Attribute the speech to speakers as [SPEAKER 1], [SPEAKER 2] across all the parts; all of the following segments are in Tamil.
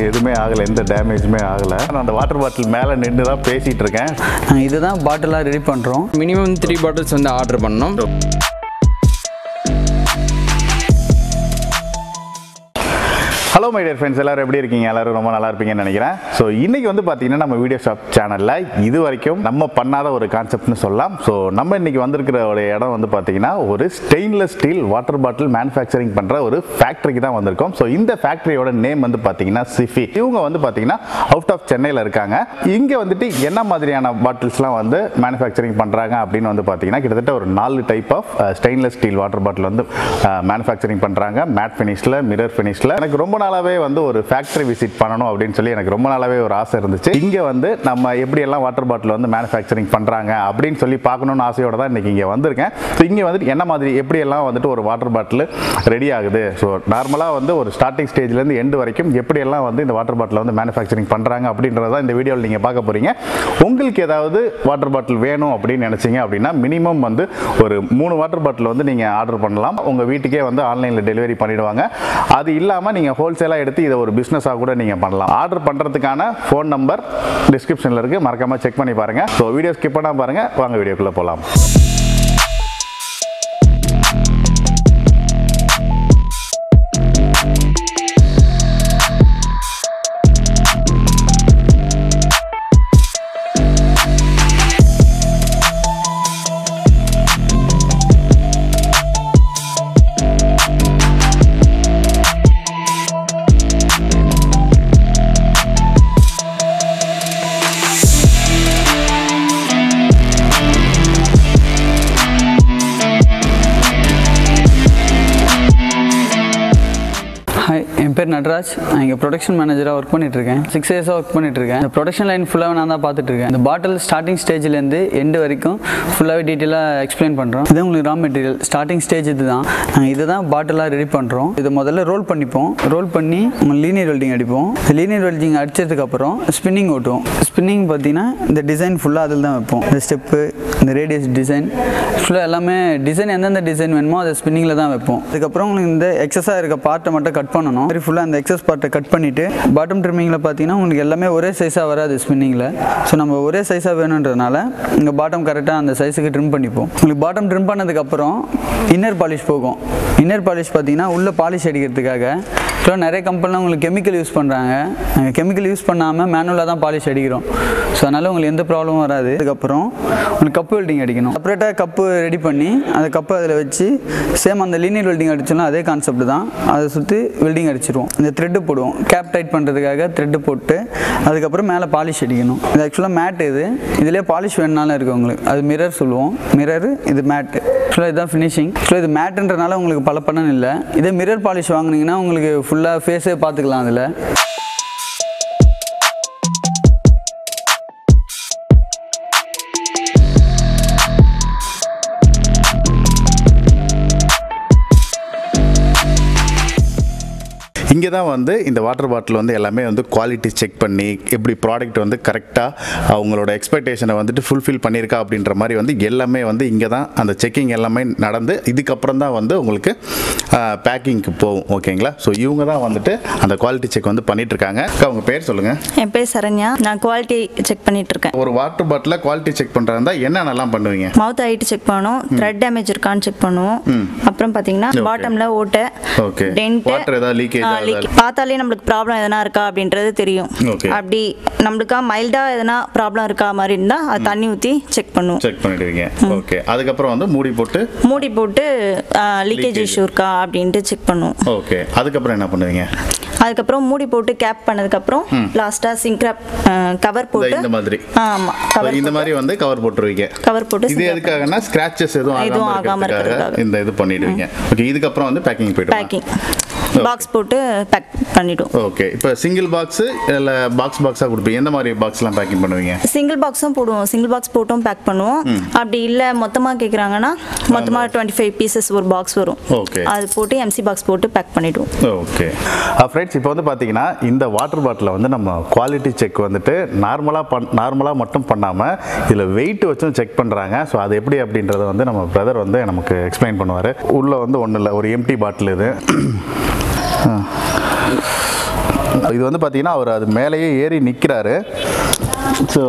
[SPEAKER 1] எதுவுமே ஆகலை எந்த டேமேஜுமே ஆகலை நான் அந்த வாட்டர் பாட்டில் மேலே நின்று தான் பேசிகிட்டு இருக்கேன்
[SPEAKER 2] நாங்கள் இதுதான் பாட்டிலாக ரெடி பண்ணுறோம்
[SPEAKER 3] மினிமம் த்ரீ பாட்டில்ஸ் வந்து ஆர்டர் பண்ணோம்
[SPEAKER 1] ஹலோ மை டியர் ஃப்ரெண்ட்ஸ் எல்லாரும் எப்படி இருக்கீங்க எல்லாரும் ரொம்ப நல்லா இருப்பீங்கன்னு நினைக்கிறேன் ஸோ இன்னைக்கு வந்து பார்த்தீங்கன்னா நம்ம வீடியோ ஷாப் சேனலில் இது வரைக்கும் நம்ம பண்ணாத ஒரு கான்செப்ட்னு சொல்லலாம் ஸோ நம்ம இன்னைக்கு வந்திருக்கிற ஒரு இடம் வந்து பார்த்தீங்கன்னா ஒரு stainless steel water bottle manufacturing பண்ணுற ஒரு ஃபேக்ட்ரிக்கு தான் வந்திருக்கோம் ஸோ இந்த ஃபேக்ட்ரியோட நேம் வந்து பார்த்தீங்கன்னா சிஃபி இவங்க வந்து பார்த்தீங்கன்னா அவுட் ஆஃப் சென்னையில் இருக்காங்க இங்கே வந்துட்டு என்ன மாதிரியான பாட்டில்ஸ்லாம் வந்து மேனுஃபேக்சரிங் பண்ணுறாங்க அப்படின்னு வந்து பார்த்தீங்கன்னா கிட்டத்தட்ட ஒரு நாலு type of stainless steel water bottle வந்து மேனுஃபேக்சரிங் பண்ணுறாங்க மேட் ஃபினிஷில் மிரர் ஃபினிஷில் எனக்கு ரொம்ப நாளாகவே வந்து ஒரு ஃபேக்ட்ரி விசிட் பண்ணணும் அப்படின்னு சொல்லி எனக்கு ரொம்ப நாளாகவே ஒரு ஆசை இருந்துச்சு இங்கே வந்து நம்ம எப்படியெல்லாம் வாட்டர் பாட்டில் வந்து மேனுஃபேக்சரிங் பண்ணுறாங்க அப்படின்னு சொல்லி பார்க்கணும்னு ஆசையோட தான் இன்றைக்கி இங்கே வந்திருக்கேன் ஸோ இங்கே வந்துட்டு என்ன மாதிரி எப்படியெல்லாம் வந்துட்டு ஒரு வாட்டர் பாட்டில் ரெடி ஆகுது ஸோ நார்மலாக வந்து ஒரு ஸ்டார்டிங் ஸ்டேஜ்லேருந்து எண்டு வரைக்கும் எப்படியெல்லாம் வந்து இந்த வாட்டர் பாட்டில் வந்து மேனுஃபேக்சரிங் பண்ணுறாங்க அப்படின்றத இந்த வீடியோவில் நீங்கள் பார்க்க போகிறீங்க உங்களுக்கு ஏதாவது வாட்டர் பாட்டில் வேணும் அப்படின்னு நினச்சிங்க அப்படின்னா மினிமம் வந்து ஒரு மூணு வாட்டர் பாட்டில் வந்து நீங்கள் ஆர்டர் பண்ணலாம் உங்கள் வீட்டுக்கே வந்து ஆன்லைனில் டெலிவரி பண்ணிடுவாங்க அது இல்லாமல் நீங்கள் ஹோல்சேலாக எடுத்து இதை ஒரு பிஸ்னஸாக கூட நீங்கள் பண்ணலாம் ஆர்டர் பண்ணுறதுக்கான ஃபோன் நம்பர் டிஸ்கிரிப்ஷனில் இருக்குது மறக்காமல் செக் பண்ணி பாருங்கள் ஸோ வீடியோ ஸ்கிப் பண்ணால் பாருங்கள் வாங்க வீடியோக்குள்ளே போகலாம்
[SPEAKER 2] ஹாய் என் பேர் நட்ராஜ் நான் இங்கே ப்ரொடக்ஷன் மேனேஜராக ஒர்க் பண்ணிட்டு இருக்கேன் சிக்ஸ் இயர்ஸாக ஒர்க் பண்ணிட்டு இருக்கேன் இந்த ப்ரொடக்ஷன் லைன் ஃபுல்லாக நான் தான் பார்த்துட்டு இருக்கேன் இந்த பாட்டில் ஸ்டார்டிங் ஸ்டேஜ்லேருந்து எண்டு வரைக்கும் ஃபுல்லாகவே டீட்டெயிலாக எக்ஸ்பிளைன் பண்ணுறோம் இது உங்களுக்கு ரா மெட்டீரியல் ஸ்டார்டிங் ஸ்டேஜ் இது தான் நாங்கள் இதை தான் பாட்டிலாக ரெடி பண்ணுறோம் இதை முதல்ல ரோல் பண்ணிப்போம் ரோல் பண்ணி லீனியர் வெல்டிங் அடிப்போம் லீனியர் வெல்டிங் அடிச்சதுக்கப்புறம் ஸ்பின்னிங் ஓட்டுவோம் ஸ்பின்னிங் பார்த்தீங்கன்னா இந்த டிசைன் ஃபுல்லாக அதில் தான் வைப்போம் இந்த ஸ்டெப்பு இந்த ரேடியஸ் டிசைன் ஃபுல்லாக எல்லாமே டிசைன் எந்தெந்த டிசைன் வேணுமோ அதை ஸ்பின்னிங்கில் தான் வைப்போம் அதுக்கப்புறம் உங்களுக்கு இந்த எக்ஸஸாக இருக்க பார்ட்டை மட்டும் கட் பண்ணணும் சரி ஃபுல்லாக அந்த எக்ஸஸ் பார்ட்டை கட் பண்ணிவிட்டு பாட்டம் ட்ரிம்மிங்கில் பார்த்தீங்கன்னா உங்களுக்கு எல்லாமே ஒரே சைஸாக வராது ஸ்பின்னிங்கில் ஸோ நம்ம ஒரே சைஸாக வேணுன்றதுனால இங்கே பாட்டம் கரெக்டாக அந்த சைஸுக்கு ட்ரிம் பண்ணிப்போம் உங்களுக்கு பாட்டம் ட்ரிம் பண்ணதுக்கப்புறம் இன்னர் பாலிஷ் போகும் இன்னர் பாலிஷ் பார்த்தீங்கன்னா உள்ளே பாலிஷ் அடிக்கிறதுக்காக இப்போ நிறைய கம்பெனிலாம் உங்களுக்கு கெமிக்கல் யூஸ் பண்ணுறாங்க நாங்கள் கெமிக்கல் யூஸ் பண்ணாமல் மேனுவலாக தான் பாலிஷ் அடிக்கிறோம் ஸோ அதனால் உங்களுக்கு எந்த ப்ராப்ளமும் வராது அதுக்கப்புறம் உங்களுக்கு கப்பு வெல்டிங் அடிக்கணும் செப்பரேட்டாக கப்பு ரெடி பண்ணி அந்த கப்பை அதில் வச்சு சேம் அந்த லீனியர் வெல்டிங் அடிச்சோம்னா அதே கான்செப்ட் தான் அதை சுற்றி வெல்டிங் அடிச்சிருவோம் இந்த த்ரெட்டு போடுவோம் கேப் டைட் பண்ணுறதுக்காக த்ரெட்டு போட்டு அதுக்கப்புறம் மேலே பாலிஷ் அடிக்கணும் இது ஆக்சுவலாக மேட் இது இதிலே பாலிஷ் வேணுனாலும் இருக்குது உங்களுக்கு அது மிரர் சொல்லுவோம் மிரர் இது மேட்டு ஆக்சுவலாக இதுதான் ஃபினிஷிங் ஸோ இது மேட்டுன்றனால உங்களுக்கு பல பண்ணன் இல்லை இதே மிரர் பாலிஷ் வாங்குனீங்கன்னா உங்களுக்கு ஃபுல்லாக ஃபேஸே பார்த்துக்கலாம் அதில்
[SPEAKER 1] இங்கே தான் வந்து இந்த வாட்டர் பாட்டில் வந்து எல்லாமே வந்து குவாலிட்டி செக் பண்ணி எப்படி ப்ராடக்ட் வந்து கரெக்டாக அவங்களோட எக்ஸ்பெக்டேஷனை வந்துட்டு ஃபுல்ஃபில் பண்ணியிருக்கா அப்படின்ற மாதிரி வந்து எல்லாமே வந்து இங்கே தான் அந்த செக்கிங் எல்லாமே நடந்து இதுக்கப்புறம் தான் வந்து உங்களுக்கு பேக்கிங்க்கு போகும் ஓகேங்களா ஸோ இவங்க தான் வந்துட்டு அந்த குவாலிட்டி செக் வந்து பண்ணிட்டு இருக்காங்க அக்கா, உங்க பேர் சொல்லுங்கள்
[SPEAKER 4] என் பேர் சரண்யா நான் குவாலிட்டி செக் பண்ணிட்டு இருக்கேன்
[SPEAKER 1] ஒரு வாட்டர் பாட்டில் குவாலிட்டி செக் பண்ணுறதா என்னென்னலாம் பண்ணுவீங்க
[SPEAKER 4] மவுத் ஹைட் செக் பண்ணுவோம் த்ரெட் டேமேஜ் இருக்கான்னு செக் பண்ணுவோம் அப்புறம் பாத்தீங்கன்னா
[SPEAKER 1] Okay.
[SPEAKER 4] பாட்டம்ல ஓட்டை
[SPEAKER 1] Okay.
[SPEAKER 4] டென்ட்
[SPEAKER 1] Water ஏதாவது leakage ஆகுதா?
[SPEAKER 4] பார்த்தாலே நம்மளுக்கு ப்ராப்ளம் எதனா இருக்கா அப்படின்றது தெரியும்
[SPEAKER 1] Okay.
[SPEAKER 4] அப்படி நம்மளுக்கா மைல்டா எதனா ப்ராப்ளம் இருக்கா மாதிரி இருந்தா அது தண்ணி ஊத்தி செக் பண்ணுவோம்
[SPEAKER 1] செக் பண்ணிடுவீங்க ஓகே அதுக்கப்புறம் வந்து மூடி போட்டு
[SPEAKER 4] மூடி போட்டு லீக்கேஜ்
[SPEAKER 1] Leakage.
[SPEAKER 4] இஷ்யூ இருக்கா அப்படின்ட்டு செக் பண்ணுவோம்
[SPEAKER 1] ஓகே அதுக்கப்புறம் என்ன பண்ணுவீங்க
[SPEAKER 4] அதுக்கப்புறம் மூடி போட்டு கேப் பண்ணதுக்கப்புறம் லாஸ்டா சிங்க்ராப் கவர்
[SPEAKER 1] இந்த-
[SPEAKER 4] போட்டு
[SPEAKER 1] இந்த மாதிரி
[SPEAKER 4] ஆமா
[SPEAKER 1] So,
[SPEAKER 4] கவர்
[SPEAKER 1] இந்த மாதிரி வந்து கவர் போட்டுருவீங்க
[SPEAKER 4] கவர் போட்டு
[SPEAKER 1] இது
[SPEAKER 4] sync wrap
[SPEAKER 1] எதுக்காகனா ஸ்கிராச்சஸ் எதுவும்
[SPEAKER 4] எதுவும்
[SPEAKER 1] ஆகாம
[SPEAKER 4] ஆகாம
[SPEAKER 1] இருக்கிறதுக்காக
[SPEAKER 4] இருக்கிறதுக்காக.
[SPEAKER 1] இந்த இது பண்ணிடுவீங்க ஓகே இதுக்கப்புறம் வந்து பேக்கிங் போயிடும்
[SPEAKER 4] பேக்கிங் பாக்ஸ் போட்டு பேக் பண்ணிடும்
[SPEAKER 1] ஓகே இப்போ சிங்கிள் பாக்ஸ் இல்ல பாக்ஸ் பாக்ஸா கொடுப்பீங்க எந்த மாதிரி பாக்ஸ்லாம் பேக்கிங் பண்ணுவீங்க
[SPEAKER 4] சிங்கிள் பாக்ஸும் போடுவோம் சிங்கிள் பாக்ஸ் போட்டும் பேக் பண்ணுவோம் அப்படி இல்லை மொத்தமாக கேட்குறாங்கன்னா மொத்தமாக டுவெண்ட்டி ஃபைவ் பீசஸ் ஒரு பாக்ஸ் வரும்
[SPEAKER 1] Okay.
[SPEAKER 4] அது போட்டு எம்சி பாக்ஸ் போட்டு பேக் பண்ணிடுவோம்
[SPEAKER 1] ஓகே ஃப்ரெண்ட்ஸ் இப்போ வந்து பார்த்தீங்கன்னா இந்த வாட்டர் பாட்டிலில் வந்து நம்ம குவாலிட்டி செக் வந்துட்டு நார்மலாக பண் நார்மலாக மட்டும் பண்ணாமல் இதில் வெயிட் வச்சும் செக் பண்ணுறாங்க ஸோ அது எப்படி அப்படின்றத வந்து நம்ம பிரதர் வந்து நமக்கு எக்ஸ்பிளைன் பண்ணுவார் உள்ளே வந்து ஒன்றும் இல்லை ஒரு எம்டி பாட்டில் இது இது வந்து பார்த்தீங்கன்னா அவர் அது மேலேயே ஏறி நிற்கிறாரு ஸோ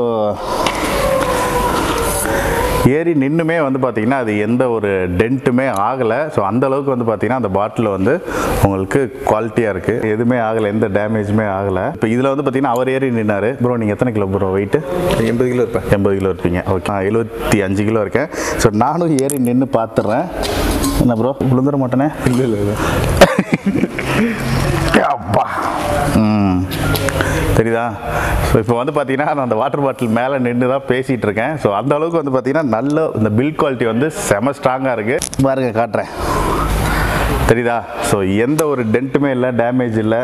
[SPEAKER 1] ஏறி நின்றுமே வந்து பார்த்திங்கன்னா அது எந்த ஒரு டென்ட்டுமே ஆகலை ஸோ அந்த அளவுக்கு வந்து பார்த்திங்கன்னா அந்த பாட்டில் வந்து உங்களுக்கு குவாலிட்டியாக இருக்குது எதுவுமே ஆகலை எந்த டேமேஜுமே ஆகலை இப்போ இதில் வந்து பார்த்திங்கன்னா அவர் ஏறி நின்னாரு ப்ரோ நீங்கள் எத்தனை கிலோ ப்ரோ வெயிட்டு
[SPEAKER 5] எண்பது கிலோ இருப்பேன்
[SPEAKER 1] எண்பது கிலோ இருப்பீங்க ஓகே நான் எழுபத்தி அஞ்சு கிலோ இருக்கேன் ஸோ நானும் ஏறி நின்று பார்த்துட்றேன் என்ன ப்ரோ விழுந்துட மாட்டேனே
[SPEAKER 5] இல்லை இல்லை இல்லை
[SPEAKER 1] அப்பா ம் தெரியுதா ஸோ இப்போ வந்து பார்த்தீங்கன்னா நான் அந்த வாட்டர் பாட்டில் மேலே நின்று தான் பேசிகிட்டு இருக்கேன் ஸோ அந்த அளவுக்கு வந்து பார்த்தீங்கன்னா நல்ல இந்த பில் குவாலிட்டி வந்து செம ஸ்ட்ராங்காக இருக்குது பாருங்க காட்டுறேன் தெரியுதா ஸோ எந்த ஒரு டென்ட்டுமே இல்லை டேமேஜ் இல்லை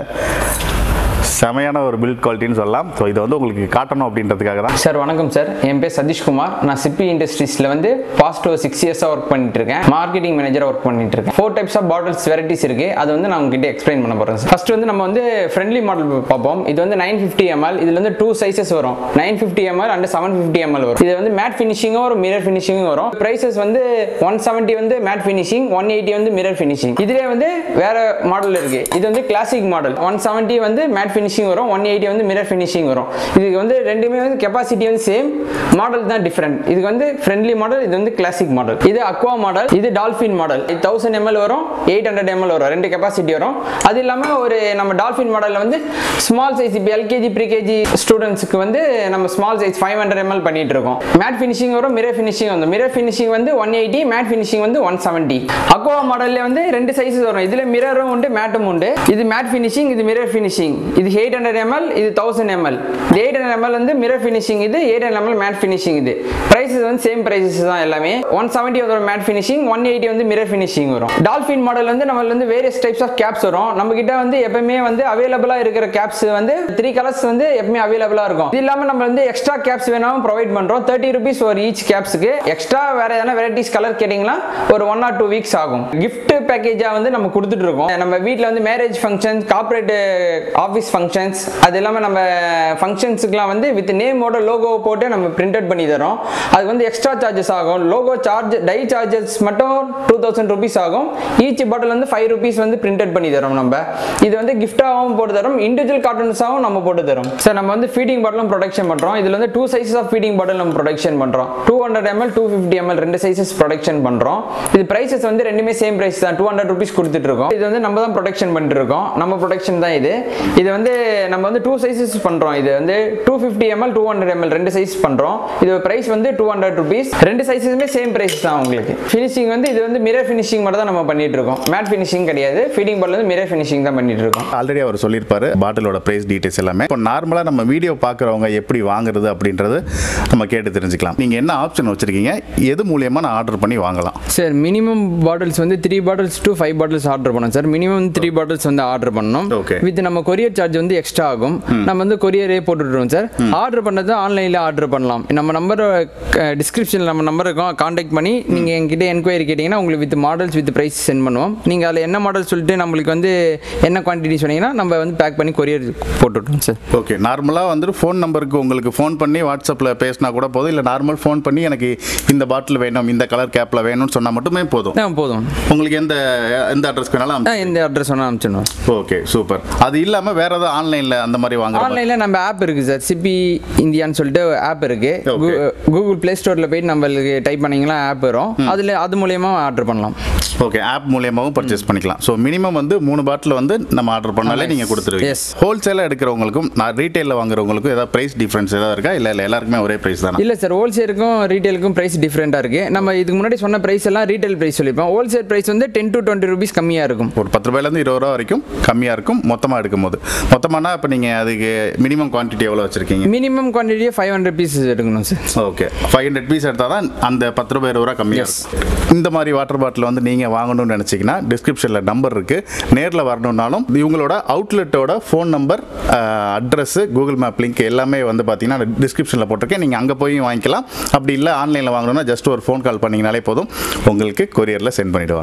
[SPEAKER 1] செமையான ஒரு பில்ட் குவாலிட்டின்னு சொல்லலாம் ஸோ இதை வந்து உங்களுக்கு காட்டணும் அப்படின்றதுக்காக தான்
[SPEAKER 3] சார் வணக்கம் சார் என் பேர் சதீஷ்குமார் நான் சிப்பி இண்டஸ்ட்ரீஸில் வந்து பாஸ்ட் ஒரு சிக்ஸ் இயர்ஸாக ஒர்க் பண்ணிட்டு இருக்கேன் மார்க்கெட்டிங் மேனேஜராக ஒர்க் பண்ணிட்டு இருக்கேன் four types of bottles varieties இருக்கு அது வந்து நான் உங்ககிட்ட எக்ஸ்பிளைன் பண்ண போகிறேன் சார் ஃபர்ஸ்ட் வந்து நம்ம வந்து ஃப்ரெண்ட்லி மாடல் பார்ப்போம் இது வந்து நைன் ஃபிஃப்டி எம்எல் இதில் வந்து டூ சைசஸ் வரும் nine fifty ML and seven fifty ML வரும் இது வந்து மேட் ஃபினிஷிங்கும் வரும் மிரர் ஃபினிஷிங்கும் வரும் ப்ரைஸஸ் வந்து ஒன் செவன்ட்டி வந்து மேட் ஃபினிஷிங் ஒன் எயிட்டி வந்து மிரர் ஃபினிஷிங் இதுலேயே வந்து வேற மாடல் இருக்கு இது வந்து கிளாசிக் மாடல் ஒன் செவன்ட்டி வந்து மேட் ஃபினிஷிங் வரும் ஒன் எயிட்டி வந்து மிரர் ஃபினிஷிங் வரும் இதுக்கு வந்து ரெண்டுமே வந்து கெப்பாசிட்டி வந்து சேம் மாடல் தான் டிஃப்ரெண்ட் இதுக்கு வந்து ஃப்ரெண்ட்லி மாடல் இது வந்து கிளாசிக் மாடல் இது அக்வா மாடல் இது டால்ஃபின் மாடல் இது தௌசண்ட் எம்எல் வரும் எயிட் ஹண்ட்ரட் எம்எல் வரும் ரெண்டு கெப்பாசிட்டி வரும் அது இல்லாமல் ஒரு நம்ம டால்ஃபின் மாடலில் வந்து ஸ்மால் சைஸ் இப்போ எல்கேஜி ப்ரீகேஜி ஸ்டூடெண்ட்ஸ்க்கு வந்து நம்ம small size five hundred ML பண்ணிட்டு இருக்கோம் மேட் ஃபினிஷிங் வரும் மிரர் ஃபினிஷிங் வந்து மிரர் ஃபினிஷிங் வந்து ஒன் எயிட்டி மேட் ஃபினிஷிங் வந்து ஒன் செவன்ட்டி அக்வா மாடல்ல வந்து ரெண்டு சைஸஸ் வரும் இதுல மிரரும் உண்டு மேட்டும் உண்டு இது மேட் ஃபினிஷிங் இது மிரர் ஃபினிஷிங் இது எயிட் ஹண்ட்ரட் எம்எல் இது தௌசண்ட் எம்எல் இது எயிட் ஹண்ட்ரட் எம்எல் வந்து மிரர் ஃபினிஷிங் இது eight hundred ML matte finishing இது பிரைஸஸ் வந்து சேம் பிரைஸஸ் தான் எல்லாமே ஒன் செவன்ட்டி வந்து மேட் ஃபினிஷிங் ஒன் எயிட்டி வந்து மிரர் ஃபினிஷிங் வரும் டால்ஃபின் மாடல் வந்து நம்ம வந்து வேரியஸ் டைப்ஸ் ஆஃப் கேப்ஸ் வரும் நம்ம கிட்ட வந்து எப்பவுமே வந்து அவைலபிளா இருக்கிற கேப்ஸ் வந்து த்ரீ கலர்ஸ் வந்து எப்பவுமே அவைலபிளா இருக்கும் இது இல்லாம நம்ம வந்து எக்ஸ்ட்ரா கேப்ஸ் வேணாலும் ப்ரொவைட் பண்றோம் தேர்ட்டி ருபீஸ் ஒரு ஈச் கேப்ஸ்க்கு எக்ஸ்ட்ரா வேற எதனா வெரைட்டிஸ் கலர் கேட்டிங்கன்னா ஒரு ஒன் ஆர் டூ வீக்ஸ் ஆகும் gift பேக்கேஜா வந்து நம்ம கொடுத்துட்டு இருக்கோம் நம்ம வீட்டில் வந்து marriage functions corporate office functions அது இல்லாமல் நம்ம ஃபங்க்ஷன்ஸுக்குலாம் வந்து வித் நேமோட லோகோ போட்டு நம்ம பிரிண்ட் அவுட் பண்ணி தரோம் அது வந்து எக்ஸ்ட்ரா சார்ஜஸ் ஆகும் லோகோ சார்ஜ் டை சார்ஜஸ் மட்டும் டூ தௌசண்ட் ருபீஸ் ஆகும் ஈச் பாட்டில் வந்து ஃபைவ் ருபீஸ் வந்து பிரிண்ட் அவுட் பண்ணி தரோம் நம்ம இது வந்து கிஃப்டாகவும் போட்டு தரோம் இண்டிவிஜுவல் கார்ட்டூன்ஸாகவும் நம்ம போட்டு தரோம் சார் நம்ம வந்து ஃபீடிங் பாட்டிலும் ப்ரொடக்ஷன் பண்ணுறோம் இதில் வந்து two sizes of feeding bottle நம்ம ப்ரொடக்ஷன் பண்ணுறோம் two hundred ML two fifty ML ரெண்டு சைஸஸ் ப்ரொடக்ஷன் பண்ணுறோம் இது ப்ரைஸஸ் வந்து ரெண்டுமே சேம் ப்ரைஸ் தான் டூ ஹண்ட்ரட் ருபீஸ் கொடுத்துட்டு இருக்கோம் இது வந்து நம்ம தான் ப்ரொடக்ஷன் பண்ணிட்டு இருக்கோம் நம்ம ப்ரொடக்ஷன் தான் இது இது வந்து நம்ம வந்து டூ சைஸஸ் பண்ணுறோம் இது வந்து two fifty ML two hundred ML ரெண்டு சைஸ் பண்ணுறோம் இது ப்ரைஸ் வந்து டூ ஹண்ட்ரட் ருபீஸ் ரெண்டு சைஸஸுமே சேம் ப்ரைஸ் தான் உங்களுக்கு ஃபினிஷிங் வந்து இது வந்து மிரர் ஃபினிஷிங் மட்டும் தான் நம்ம பண்ணிட்டு இருக்கோம் மேட் ஃபினிஷிங் கிடையாது ஃபீடிங் பாட்டில் வந்து மிரர் ஃபினிஷிங் தான் பண்ணிட்டு இருக்கோம்
[SPEAKER 1] ஆல்ரெடி அவர் சொல்லியிருப்பாரு பாட்டிலோட ப்ரைஸ் டீடைல்ஸ் எல்லாமே இப்போ நார்மலாக நம்ம வீடியோ பார்க்குறவங்க எப்படி வாங்குறது அப்படின்றது நம்ம கேட்டு தெரிஞ்சுக்கலாம் நீங்கள் என்ன ஆப்ஷன் வச்சுருக்கீங்க எது மூலியமாக நான் ஆர்டர் பண்ணி வாங்கலாம்
[SPEAKER 3] சார் மினிமம் பாட்டில்ஸ் வந்து three bottles to five bottles order பண்ணோம் சார் மினிமம் த்ரீ பாட்டில்ஸ் வந்து ஆர்டர் பண்ணோம்
[SPEAKER 1] Okay.
[SPEAKER 3] வித் நம்ம கொரியர் சார்ஜ் வந்து எக்ஸ்ட்ரா ஆகும் நம்ம வந்து கொரியரே போட்டுவிடுவோம் சார் ஆர்டர் பண்ணது ஆன்லைனில் ஆர்டர் பண்ணலாம் நம்ம நம்பர் டிஸ்கிரிப்ஷனில் நம்ம நம்பர் இருக்கும் காண்டாக்ட் பண்ணி நீங்கள் என்கிட்ட என்கொயரி கேட்டிங்கன்னா உங்களுக்கு with models with price send பண்ணுவோம் நீங்கள் அதில் என்ன மாடல் சொல்லிட்டு நம்மளுக்கு வந்து என்ன குவான்டிட்டி சொன்னீங்கன்னா நம்ம வந்து பேக் பண்ணி கொரியர் போட்டுவிட்டோம் சார்
[SPEAKER 1] ஓகே நார்மலாக வந்துட்டு ஃபோன் நம்பருக்கு உங்களுக்கு ஃபோன் பண்ணி வாட்ஸ்அப்பில் பேசினா கூட போதும் இல்லை நார்மல் ஃபோன் பண்ணி எனக்கு இந்த பாட்டில் வேணும் இந்த கலர் கேப்பில் வேணும்னு சொன்னால் மட்டுமே போதும்
[SPEAKER 3] ஆ போதும்
[SPEAKER 1] உங்களுக்கு எந்த எந்த அட்ரஸ்க்கு வேணாலும்
[SPEAKER 3] ஆ இந்த அட்ரஸ் வேணால் அனுப்பிச்சிடணும்
[SPEAKER 1] ஓகே சூப்பர் அது இல்லாமல் வேற ஏதாவது ஆன்லைனில் அந்த மாதிரி வாங்குற
[SPEAKER 3] ஆன்லைனில் நம்ம ஆப் இருக்குது சார் சிபி இந்தியான்னு சொல்லிட்டு ஆப் இருக்கு
[SPEAKER 1] Okay.
[SPEAKER 3] கூகுள் ப்ளே ஸ்டோரில் போயிட்டு நம்மளுக்கு டைப் பண்ணீங்கன்னா ஆப் வரும் அதில் அது மூலயமா ஆர்டர் பண்ணலாம்
[SPEAKER 1] ஓகே ஆப் மூலியமாகவும் பர்ச்சேஸ் பண்ணிக்கலாம் ஸோ மினிமம் வந்து மூணு பாட்டில் வந்து நம்ம ஆர்டர் பண்ணாலே நீங்கள் கொடுத்துருவீங்க
[SPEAKER 3] Yes.
[SPEAKER 1] ஹோல்சேலாக எடுக்கிறவங்களுக்கும் நான் ரீட்டைலில் வாங்குறவங்களுக்கும் ஏதாவது ப்ரைஸ் டிஃப்ரென்ஸ் ஏதாவது இருக்கா இல்லை இல்லை எல்லாருக்குமே ஒரே ப்ரைஸ் தானே
[SPEAKER 3] இல்லை சார் ஹோல்சேலுக்கும் ரீட்டைலுக்கும் ப்ரைஸ் டிஃப்ரெண்ட்டாக இருக்குது நம்ம இதுக்கு முன்னாடி சொன்ன ப்ரைஸ் எல்லாம் ரீட்டைல் ப்ரைஸ் சொல்லியிருப்போம் ஹோல்சேல் ப்ரைஸ் வந்து டென் டு டுவெண்ட்டி ருபீஸ் கம்மியாக இருக்கும்
[SPEAKER 1] ஒரு பத்து ரூபாயிலேருந்து இருபது ரூபா வரைக்கும் கம்மியாக இருக்கும் மொத்தமாக எடுக்கும்போது மொத்தமானா இப்போ நீங்கள் அதுக்கு மினிமம் குவான்டிட்டி எவ்வளோ வச்சுருக்கீங்க
[SPEAKER 3] மினிமம் குவான்டிட்டியே ஃபைவ் ஹண்ட்ரட் பீசஸ் எடுக்கணும் sir
[SPEAKER 1] okay five hundred piece எடுத்தால் தான் அந்த பத்து ரூபாய் இருபது ரூபா கம்மியாக
[SPEAKER 3] Yes.
[SPEAKER 1] இருக்கும் இந்த மாதிரி வாட்டர் பாட்டில் வந்து நீங்கள் வாங்கணும்னு நினச்சிங்கன்னா டிஸ்கிரிப்ஷனில் நம்பர் இருக்குது நேரில் வரணுன்னாலும் இவங்களோட அவுட்லெட்டோட phone number address Google map link எல்லாமே வந்து பார்த்தீங்கன்னா டிஸ்கிரிப்ஷனில் போட்டிருக்கேன் நீங்கள் அங்கே போய் வாங்கிக்கலாம் அப்படி இல்லை ஆன்லைனில் வாங்கணும்னா ஜஸ்ட் ஒரு ஃபோன் கால் பண்ணிங்கனாலே போதும் உங்களுக்கு கொரியரில் சென்ட் பண்ணிவிடுவாங்க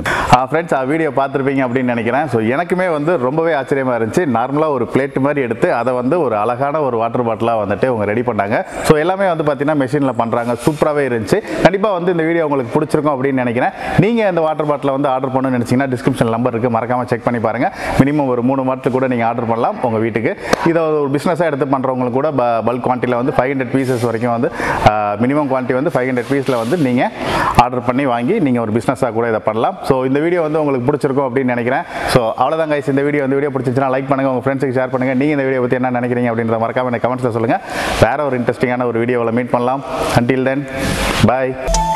[SPEAKER 1] ஃப்ரெண்ட்ஸ் ஆ வீடியோ பார்த்துருப்பீங்க அப்படின்னு நினைக்கிறேன் ஸோ எனக்குமே வந்து ரொம்பவே ஆச்சரியமாக இருந்துச்சு நார்மலாக ஒரு பிளேட் மாதிரி எடுத்து அதை வந்து ஒரு அழகான ஒரு வாட்டர் பாட்டிலாக வந்துட்டு அவங்க ரெடி பண்ணாங்க ஸோ எல்லாமே வந்து பார்த்தீங்கன்னா மெஷினில் பண்ணுறாங்க சூப்பராகவே இருந்துச்சு கண்டிப்பாக வந்து இந்த வீடியோ உங்களுக்கு பிடிச்சிருக்கும் அப்படின்னு நினைக்கிறேன் நீங்கள் இந்த வாட்டர் பாட்டிலை வந்து ஆர்டர் பண்ணணும்னு நினச்சிங்கன்னா டிஸ்கிரிப்ஷன் நம்பர் இருக்குது மறக்காமல் செக் பண்ணி பாருங்கள் மினிமம் ஒரு மூணு மாதத்துக்கு கூட நீங்கள் ஆர்டர் பண்ணலாம் உங்கள் வீட்டுக்கு இதை ஒரு பிஸ்னஸாக எடுத்து பண்ணுறவங்களுக்கு கூட பல்க் குவான்டிட்டியில் வந்து ஃபைவ் ஹண்ட்ரட் பீசஸ் வரைக்கும் வந்து மினிமம் குவான்டிட்டி வந்து ஃபைவ் ஹண்ட்ரட் பீஸில் வந்து நீங்கள் ஆர்டர் பண்ணி வாங்கி நீங்கள் ஒரு பிஸ்னஸாக கூட இதை பண்ணலாம் ஸோ இந்த வீடியோ வந்து உங்களுக்கு பிடிச்சிருக்கும் அப்படின்னு நினைக்கிறேன் ஸோ அவ்வளோதான் guys இந்த வீடியோ இந்த வீடியோ பிடிச்சிச்சுன்னா லைக் பண்ணுங்கள் உங்கள் ஃப்ரெண்ட்ஸுக்கு ஷேர் பண்ணுங்கள் நீங்கள் இந்த வீடியோ பற்றி என்ன நினைக்கிறீங்க அப்படின்றத மறக்காம எனக்கு கமெண்ட்ஸில் சொல்லுங்கள் வேறு ஒரு இன்ட்ரெஸ்டிங்கான ஒரு வீடியோவில் மீட் பண்ணலாம் until then bye